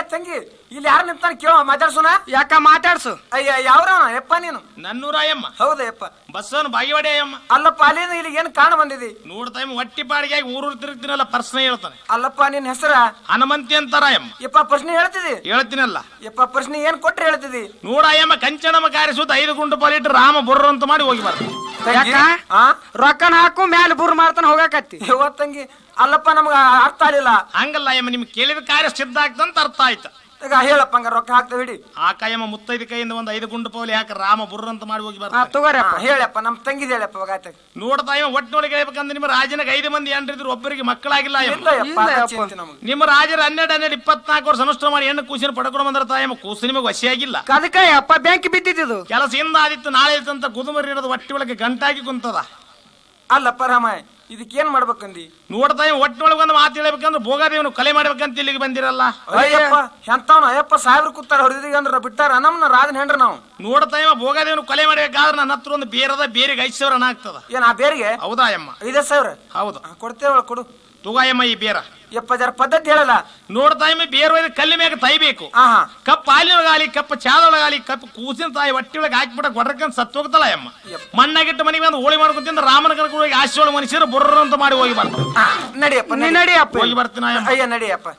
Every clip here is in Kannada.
ತಂಗಿ ಇಲ್ಲಿ ಯಾರು ನಿಂತಾನ ಕೇಳೋ ಮಾತಾಡ್ಸೋಣ ಯಾಕ ಮಾತಾಡ್ಸು ಅಯ್ಯ ಯಾವ್ರವನ ಯಪ್ಪ ನೀನು ನನ್ನೂರಾಯಮ್ಮ ಹೌದಾ ಯಪ್ಪ ಬಸ್ಸವನು ಬಾಗಿವಾಡಿ ಅಯ್ಯಮ್ಮ ಅಲ್ಲಪ್ಪ ಅಲ್ಲಿಂದ ಇಲ್ಲಿ ಏನ್ ಕಾಣ ಬಂದಿದಿ ನೋಡ್ತಾ ಇಮ್ಮ ಹೊಟ್ಟಿ ಬಾಡಿಗೆ ಊರೂರು ತಿರುಗ್ತೀನಲ್ಲ ಪ್ರಶ್ನೆ ಹೇಳ್ತಾನೆ ಅಲ್ಲಪ್ಪ ನಿನ್ ಹೆಸರ ಹನುಮಂತಿ ಅಂತಾರಾಯಮ್ಮ ಯಪ್ಪ ಪ್ರಶ್ನೆ ಹೇಳ್ತಿದಿ ಹೇಳ್ತೀನಲ್ಲ ಯಪ್ಪ ಪ್ರಶ್ನೆ ಏನ್ ಕೊಟ್ರೆ ಹೇಳ್ತಿದಿ ನೋಡಾಯಮ್ಮ ಕಂಚನಮ್ಮ ಕಾರಿಸುತ್ತ ಐದು ಗುಂಡು ಪಾಲಿಟ್ಟು ರಾಮ ಬುರ್ರ ಅಂತ ಮಾಡಿ ಹೋಗಿ ಬರ್ತಾನೆ ತಂಗಿ? ಯಾಕ? ಆ ರೊಕ್ಕನ ಹಾಕು ಮ್ಯಾಲ ಬುರ್ ಮಾಡ್ತಾನ ಹೋಗಾಕತ್ತಿ ಯವ್ವ ತಂಗಿ ಅಲ್ಲಪ್ಪ ನಮ್ಗ ಅರ್ಥ ಆಗ್ಲಿಲ್ಲ ಹಂಗಲ್ಲ ಅಯ್ಯಮ್ಮ ನಿಮ್ಗೆ ಕೇಳಿದ ಕಾರ್ಯ ಸಿದ್ಧ ಆಗ್ತಂತ ಅರ್ಥ ಆಯ್ತು ಈಗ ಹೇಳಪ್ಪ ಹಂಗ ರೊಕ್ಕ ಹಾಕ್ತೇವೆ ಹಿಡಿ ಆ ಕಾಯಮ್ಮ ಮುತ್ತೈದು ಕೈಯಿಂದ ಒಂದು ಐದು ಗುಂಡು ಪೌಲಿ ಯಾಕೆ ರಾಮ ಬುರ್ರ ಅಂತ ಮಾಡಿ ಹೋಗಿ ಹಾ ಬರ್ತಾನೆ ತಗೋರಪ್ಪ ಹಾ, ಹೇಳಪ್ಪ ನಮ್ ತಂಗಿದ್ ಹೇಳಪ್ಪ ಇವಾಗ ಆಯ್ತು ನೋಡ್ತಾ ಇವ ಒಟ್ಟಿನೊಳಗೆ ಹೇಳ್ಬೇಕಂದ್ರೆ ನಿಮ್ಮ ರಾಜನಿಗೆ ಐದು ಮಂದಿ ಏನ್ರಿದ್ರು ಒಬ್ಬರಿಗೆ ಮಕ್ಕಳಾಗಿಲ್ಲ ಇಲ್ಲ ಅಯ್ಯಮ್ಮ ಯಪ್ಪ ಇಲ್ಲ ಅದ ಯಪ್ಪ. ಚಿಂತೆ ನಮ್ಗೆ ನಿಮ್ಮ ರಾಜರ ಹನ್ನೆರಡು ಹನ್ನೆರಡು ಇಪ್ಪತ್ನಾಲ್ಕು ವರ್ಷ ಅನುಷ್ಠಾನ ಮಾಡಿ ಹೆಣ್ಣು ಕೂಸಿನ ಪಡ್ಕೊಂಡು ಬಂದ್ರ ತಾಯಮ್ಮ ಕೂಸು ನಿಮಗೆ ವಶಿಯಾಗಿಲ್ಲ ಅದಕ್ಕ ಅಪ್ಪ ಬೆಂಕಿ ಬಿದ್ದಿದ್ದು ಕೆಲಸ ಹಿಂದ ಆದಿತ್ತು ನಾಳೆ ಇತ್ತು ಅಂತ ಗುದುಮರಿ ಇರೋದು ಹೊಟ್ಟಿ ಒಳಗೆ ಗಂಟಾಗಿ ಕುಂತದ ಅಲ್ಲಪ್ಪ ರಾಮ ಇದಕ್ಕೇನ್ ಮಾಡ್ಬೇಕಂದಿ ನೋಡ್ತಾ ಇವ ಒಟ್ಟಿನೊಳಗೆ ಒಂದು ಮಾತು ಹೇಳ್ಬೇಕಂದ್ರೆ ಭೋಗಾದೇವನು ಕಲೆ ಮಾಡ್ಬೇಕಂತ ಇಲ್ಲಿಗೆ ಬಂದಿರಲ್ಲ ಅಯ್ಯಪ್ಪ ಎಂತವನ ಅಯ್ಯಪ್ಪ ಸಾವಿರ ಕೂತಾರ ಹೊರದಿಗೆ ಅಂದ್ರೆ ಬಿಟ್ಟಾರ ನಮ್ನ ರಾಜನ್ ಹೆಂಡ್ರ ನಾವು ನೋಡ್ತಾ ಇವ ಭೋಗಾದೇವನು ಕೊಲೆ ಮಾಡ್ಬೇಕಾದ್ರೆ ನನ್ನ ಹತ್ರ ಒಂದು ಬೇರದ ಬೇರೆಗೆ ಐದು ಸಾವಿರ ಹಣ ಆಗ್ತದ ಏನ್ ಆ ಬೇರಿಗೆ ಹೌದಾ ಅಮ್ಮ ಐದೇ ಸಾವಿರ ಹೌದು ಹಾ, ಕೊಡ್ತೇವಳ ಕೊಡು ತುಗಾಯಮ್ಮ ಈ ಬೇರ ಯಪ್ಪ ಜರ ಪದ್ಧತಿ ಹೇಳಲ್ಲ ನೋಡ್ತಾ ಇಮ್ಮ ಬೇರೆ ಒಯ್ದು ಕಲ್ಲಿ ಮ್ಯಾಗ ತೈಬೇಕು ಹಾ ಹಾ ಕಪ್ ಹಾಲಿನೊಳಗಾಲಿ ಕಪ್ ಚಾದೊಳಗಾಲಿ ಕಪ್ ಕೂಸಿನ ತಾಯಿ ಹೊಟ್ಟಿ ಒಳಗೆ ಹಾಕಿಬಿಟ್ಟ ಗೊಡ್ರಕಂತ ಸತ್ತು ಹೋಗ್ತಾಳ ಅಮ್ಮ ಮಣ್ಣಾಗಿಟ್ಟು ಮನೆಗೆ ಬಂದು ಹೋಳಿ ಮಾಡ್ಕೊಂತಿಂದ ರಾಮನ ಕರ್ಕೊಂಡು ಹೋಗಿ ಆಶೆ ಒಳಗೆ ಮನುಷ್ಯರು ಬುರ್ರ ಅಂತ ಮಾಡಿ ಹೋಗಿ ಬರ್ತಾರೆ ಹಾ, ನಡಿಯಪ್ಪ ನೀ ನಡಿ. ನಡಿಯಪ್ಪ ಹೋಗಿ ಬರ್ತೀನಿ ಅಯ್ಯಮ್ಮ ಅಯ್ಯ ನಡಿಯಪ್ಪ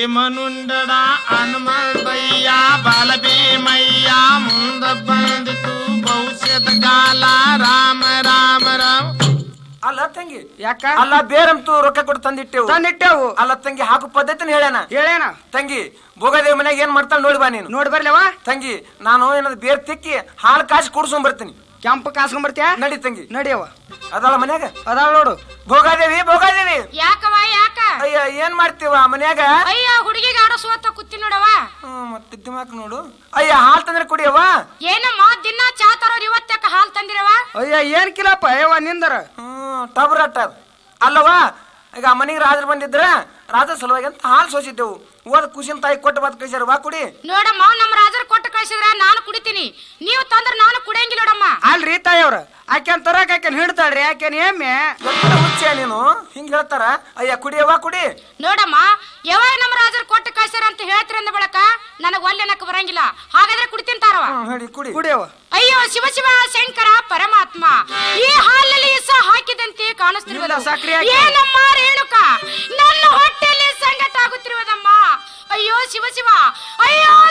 ಏಮನುಂಡಡ ಹನುಮಂತಯ್ಯ ಬಾಲಭೀಮಯ್ಯ ಮುಂದ ಬಂದಿತು ಭವಿಷ್ಯದ ಕಾಲ ರಾಮ ರಾಮ ರಾಮ ಅಲ್ಲ ತಂಗಿ ಯಾಕ ಅಲ್ಲ ಬೇರಂತೂ ರೊಕ್ಕ ಕೊಟ್ಟು ತಂದಿಟ್ಟೆವು ತಂದಿಟ್ಟೆವು ಅಲ್ಲ ತಂಗಿ ಹಾಕು ಪದ್ಧತಿನ ಹೇಳೇನ ಹೇಳೇನ ತಂಗಿ ಭೋಗದೇವ್ ಮನೆಗೆ ಏನ್ ಮಾಡ್ತಾಳ ನೋಡಿ ಬಾ ನೀನು ನೋಡಿ ಬರ್ಲವ ತಂಗಿ ನಾನು ಏನಾದ್ರು ಬೇರ್ ತಿಕ್ಕಿ ಹಾಲು ಕಾಸಿ ಕುಡ್ಸ್ಕೊಂಡ್ ಬರ್ತೀನಿ ಕೆಂಪು ಕಾಸ್ಕೊಂಡ್ ಬರ್ತೀಯ ನಡಿ ತಂಗಿ ನಡಿಯವ ಅದಲ್ಲ ಮನ್ಯಾಗ ಅದಾಳ ನೋಡು ಭೋಗಾದೇವಿ ಭೋಗಾದೇವಿ ಯಾಕವ ಯಾಕ ಅಯ್ಯ ಏನ್ ಮಾಡ್ತೀವ ಮನ್ಯಾಗ ಅಯ್ಯ ಹುಡುಗಿಗೆ ಆಡೋ ಸೋತ ಕೂತಿ ನೋಡವ ಹ್ಮ್, ಮತ್ತೆ ದಿಮಾಕ್ ನೋಡು ಅಯ್ಯ ಹಾಲ್ ತಂದ್ರೆ ಕುಡಿಯವ ಏನಮ್ಮ ದಿನ ಚಾ ತರೋರ್ ಇವತ್ತಕ್ಕ ಹಾಲ್ ತಂದಿರವ ಅಯ್ಯ ಏನ್ ಕಿಲಪ್ಪ ಅಯ್ಯವ ನಿಂದರ ಹ್ಮ್ ಟಬ್ರಟ್ಟ ಅಲ್ಲವಾ ಈಗ ಮನೆಗೆ ರಾಜರು ಬಂದಿದ್ರ ರಾಜರ ಸಲುವಾಗಿ ಅಂತ ಹಾಲು ಸೋಸಿದ್ದೆವು ಓದ್ ಖುಷಿನ ತಾಯಿ ಕೊಟ್ಟು ಬಾತ್ ಕಳಿಸ್ಯಾರ ಬಾ ಕುಡಿ ನೋಡಮ್ಮ ನಮ್ಮ ರಾಜರು ಕೊಟ್ಟು ಕಳ್ಸಿದ್ರ ನಾನು ಕುಡಿತೀನಿ ನೀವು ತಂದ್ರ ನಾನು ಕುಡಿಯಂಗಿಲ್ಲ ನೋಡಮ್ಮ ಅಲ್ರಿ ತಾಯವ್ರ ಆಕೆನ್ ತರಕ್ ಆಕೆನ್ ಹಿಡ್ತಾಳ್ರಿ ಆಕೆನ್ ಎಮ್ಮೆ ಎಂತ ಹುಚ್ಚ ನೀನು ಹಿಂಗ್ ಹೇಳ್ತಾರ ಅಯ್ಯ ಕುಡಿಯವಾ ಕುಡಿ ನೋಡಮ್ಮ ಯಾವಾಗ ನಮ್ಮ ರಾಜರು ಕೊಟ್ಟು ಕಳ್ಸ್ಯಾರ ಅಂತ ಹೇಳ್ತೀರ ಅಂದ ಬಳಕ ನನಗ್ ಒಲ್ಲೆನಕ್ ಬರಂಗಿಲ್ಲ ಹಾಗಾದ್ರೆ ಕುಡಿತೀನಿ ತಾರವ ಹ್ಮ್, ಹೇಳಿ ಕುಡಿ ಕುಡಿಯವ ಅಯ್ಯೋ ಶಿವ ಶಿವ ಶಂಕರ ಪರಮಾತ್ಮ ಈ ಹಾಲಲ್ಲಿ ಇಸ ಹಾಕಿದಂತೆ ಕಾಣಿಸ್ತಿರುವುದು ಇಲ್ಲ, ಸಕ್ರೆ ಹಾಕಿ. ಏನಮ್ಮ ರೇಣುಕ ನನ್ನ ಹೊಟ್ಟೆಯಲ್ಲಿ ಸಂಗಟ ಆಗುತ್ತಿರುವುದಮ್ಮ ಅಯ್ಯೋ ಶಿವ ಶಿವ ಅಯ್ಯೋ